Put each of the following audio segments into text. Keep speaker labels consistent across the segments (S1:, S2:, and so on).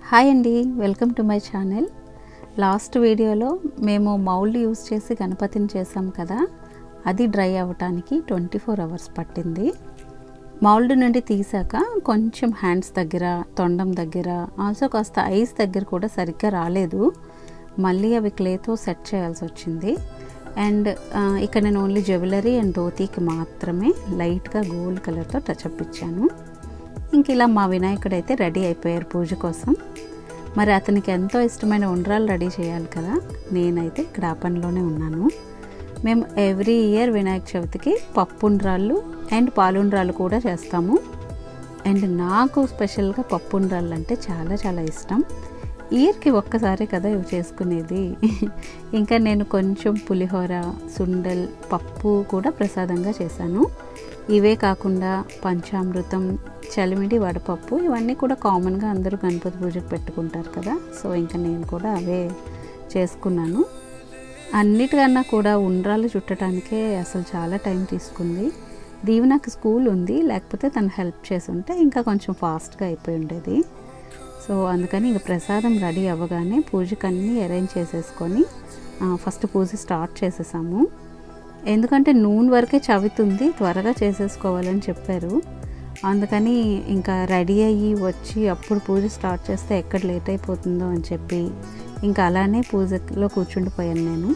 S1: Hi అండి welcome to my channel last వీడియోలో మేము మౌల్డ్ యూస్ చేసి గణపతిని చేసాం కదా అది డ్రై అవ్వటానికి ట్వంటీ ఫోర్ అవర్స్ పట్టింది మౌల్డ్ నుండి తీసాక కొంచెం హ్యాండ్స్ దగ్గర తొండం దగ్గర ఆల్సో కాస్త ఐస్ దగ్గర కూడా సరిగ్గా రాలేదు మళ్ళీ అవి క్లేతో సెట్ చేయాల్సి వచ్చింది అండ్ ఇక్కడ నేను ఓన్లీ జ్యువెలరీ అండ్ ధోతీకి మాత్రమే లైట్గా గోల్డ్ కలర్తో టచ్అప్ ఇచ్చాను ఇంక ఇలా మా వినాయకుడు అయితే రెడీ అయిపోయారు పూజ కోసం మరి అతనికి ఎంతో ఇష్టమైన ఉండ్రాలు రెడీ చేయాలి కదా నేనైతే ఇక్కడ ఆ పనిలోనే ఉన్నాను మేము ఎవ్రీ ఇయర్ వినాయక చవితికి పప్పు ఉండ్రాళ్ళు అండ్ పాలుండ్రాలు కూడా చేస్తాము అండ్ నాకు స్పెషల్గా పప్పు ఉండ్రాళ్ళు అంటే చాలా చాలా ఇష్టం ఇయర్కి ఒక్కసారి కదా ఇవి చేసుకునేది ఇంకా నేను కొంచెం పులిహోర సుండల్ పప్పు కూడా ప్రసాదంగా చేశాను ఇవే కాకుండా పంచామృతం చలిమిడి వడపప్పు ఇవన్నీ కూడా కామన్గా అందరూ గణపతి పూజకు పెట్టుకుంటారు కదా సో ఇంకా నేను కూడా అవే చేసుకున్నాను అన్నిటికన్నా కూడా ఉండ్రాలు చుట్టడానికే అసలు చాలా టైం తీసుకుంది దీవెనకు స్కూల్ ఉంది లేకపోతే తను హెల్ప్ చేసి ఉంటే ఇంకా కొంచెం ఫాస్ట్గా అయిపోయి ఉండేది సో అందుకని ఇంక ప్రసాదం రెడీ అవ్వగానే పూజకి అన్నీ అరేంజ్ చేసేసుకొని ఫస్ట్ పూజ స్టార్ట్ చేసేసాము ఎందుకంటే నూనె వరకే చవితుంది త్వరగా చేసేసుకోవాలని చెప్పారు అందుకని ఇంకా రెడీ అయ్యి వచ్చి అప్పుడు పూజ స్టార్ట్ చేస్తే ఎక్కడ లేట్ అయిపోతుందో అని చెప్పి ఇంకా అలానే పూజలో కూర్చుండిపోయాను నేను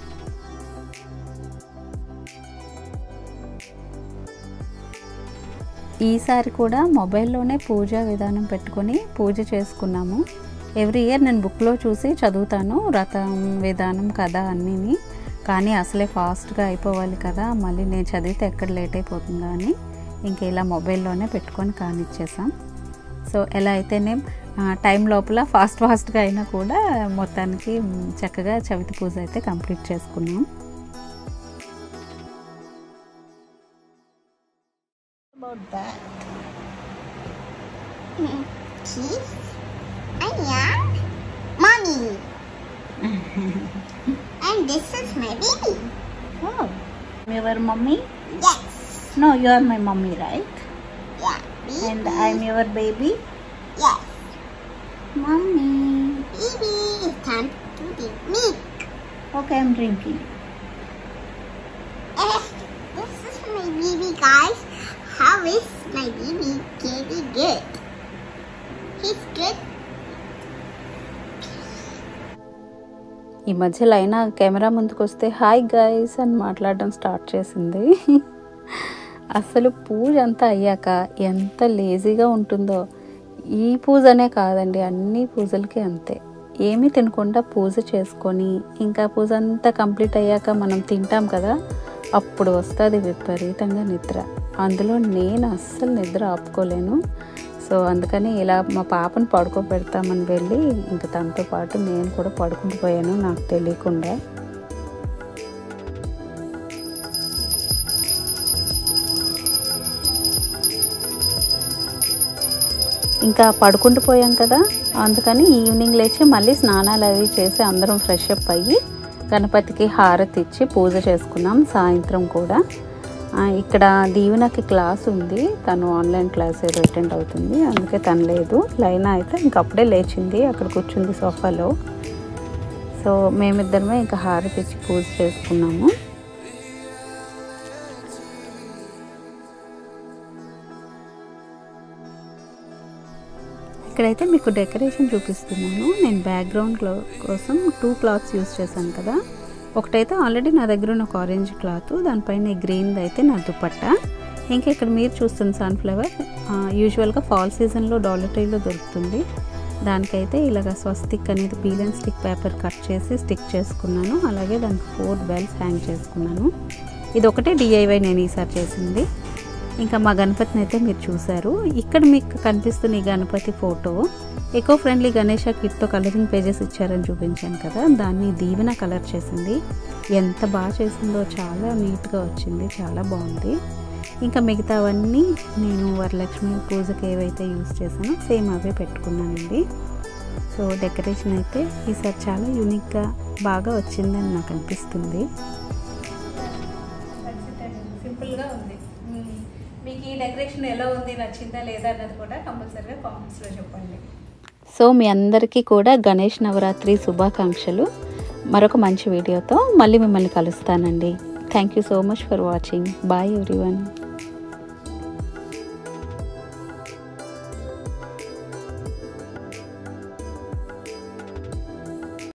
S1: ఈసారి కూడా మొబైల్లోనే పూజా విధానం పెట్టుకొని పూజ చేసుకున్నాము ఎవ్రీ ఇయర్ నేను బుక్లో చూసి చదువుతాను రథం విధానం కథ అన్నీని కానీ అసలే ఫాస్ట్గా అయిపోవాలి కదా మళ్ళీ నేను చదివితే ఎక్కడ లేట్ అయిపోతుందా అని ఇంకా ఇలా మొబైల్లోనే పెట్టుకొని కానిచ్చేసాం సో ఎలా అయితేనే టైం లోపల ఫాస్ట్ ఫాస్ట్గా అయినా కూడా మొత్తానికి చక్కగా చవితి పూజ అయితే కంప్లీట్ చేసుకున్నాం
S2: about that. Cheese? I am mommy. and this is my baby.
S1: Oh, your mummy?
S2: Yes.
S1: No, you are my mummy, right?
S2: Yeah. Baby.
S1: And I'm your baby?
S2: Yes.
S1: Mummy.
S2: Baby, it's time to drink milk.
S1: Okay, I'm drinking.
S2: Eh, this is my baby, guys. How is my baby? Very good. He's good.
S1: ఈ మధ్యలో అయినా camera ముందుకు వస్తే hi guys అని మాట్లాడడం start చేసింది అసలు పూజ అంతా అయ్యాక ఎంత లేజీగా ఉంటుందో ఈ పూజనే కాదండి అన్ని పూజలకి అంతే ఏమీ తినకుండా పూజ చేసుకొని ఇంకా పూజ అంతా కంప్లీట్ అయ్యాక మనం తింటాం కదా అప్పుడు వస్తుంది విపరీతంగా నిద్ర అందులో నేను అస్సలు నిద్ర ఆపుకోలేను సో అందుకని ఇలా మా పాపను పడుకోబెడతామని వెళ్ళి ఇంకా తనతో పాటు నేను కూడా పడుకుంటూ పోయాను నాకు తెలియకుండా ఇంకా పడుకుంటూ పోయాం కదా అందుకని ఈవినింగ్ లేచి మళ్ళీ స్నానాలు అవి చేసి అందరం ఫ్రెష్ అప్ అయ్యి గణపతికి హారతి ఇచ్చి పూజ చేసుకున్నాం సాయంత్రం కూడా ఆ, ఇక్కడ దీవెనకి క్లాస్ ఉంది తను ఆన్లైన్ క్లాస్ ఏదో అటెండ్ అవుతుంది అందుకే తను లేదు లైనా అయితే ఇంకప్పుడే లేచింది అక్కడ కూర్చుంది సోఫాలో సో మేమిద్దరమే ఇంకా హారతి ఇచ్చి పూజ చేసుకున్నాము ఇక్కడైతే మీకు డెకరేషన్ చూపిస్తున్నాను నేను బ్యాక్గ్రౌండ్ కోసం టూ క్లాత్స్ యూస్ చేశాను కదా ఒకటైతే ఆల్రెడీ నా దగ్గర ఉన్న ఒక ఆరెంజ్ క్లాత్ దానిపైన గ్రీన్ది అయితే నా దుపట్టా ఇంకా ఇక్కడ మీరు చూస్తున్న సన్ఫ్లవర్ యూజువల్గా ఫాల్ సీజన్లో డాలర్ ట్రీలో దొరుకుతుంది దానికైతే ఇలాగ స్వస్తిక్ అనేది peel and stick paper cut చేసి స్టిక్ చేసుకున్నాను అలాగే దానికి ఫోర్ బెల్స్ హ్యాంగ్ చేసుకున్నాను ఇది ఒకటే డిఐవై నేను ఈసారి చేసింది ఇంకా మా గణపతిని అయితే మీరు చూశారు ఇక్కడ మీకు కనిపిస్తున్న ఈ Ganapati photo eco friendly Ganesha కిట్తో కలరింగ్ పేజెస్ ఇచ్చారని చూపించాను కదా దాన్ని దీవెన కలర్ చేసింది ఎంత బాగా చేసిందో చాలా నీట్గా వచ్చింది చాలా బాగుంది ఇంకా మిగతావన్నీ నేను వరలక్ష్మి పూజకి ఏవైతే యూస్ చేశానో సేమ్ అవే పెట్టుకున్నానండి సో డెకరేషన్ అయితే ఈసారి చాలా యూనిక్గా బాగా వచ్చిందని నాకు అనిపిస్తుంది సింపుల్గా ఉంది మీకు ఈ డెకరేషన్ ఎలా ఉంది నచ్చిందా లేదా అన్నది కూడా కంపల్సరీగా కామెంట్స్లో చెప్పండి సో మీ అందరికీ కూడా గణేష్ నవరాత్రి శుభాకాంక్షలు మరొక మంచి వీడియోతో మళ్ళీ మిమ్మల్ని కలుస్తానండి thank you so much for watching bye everyone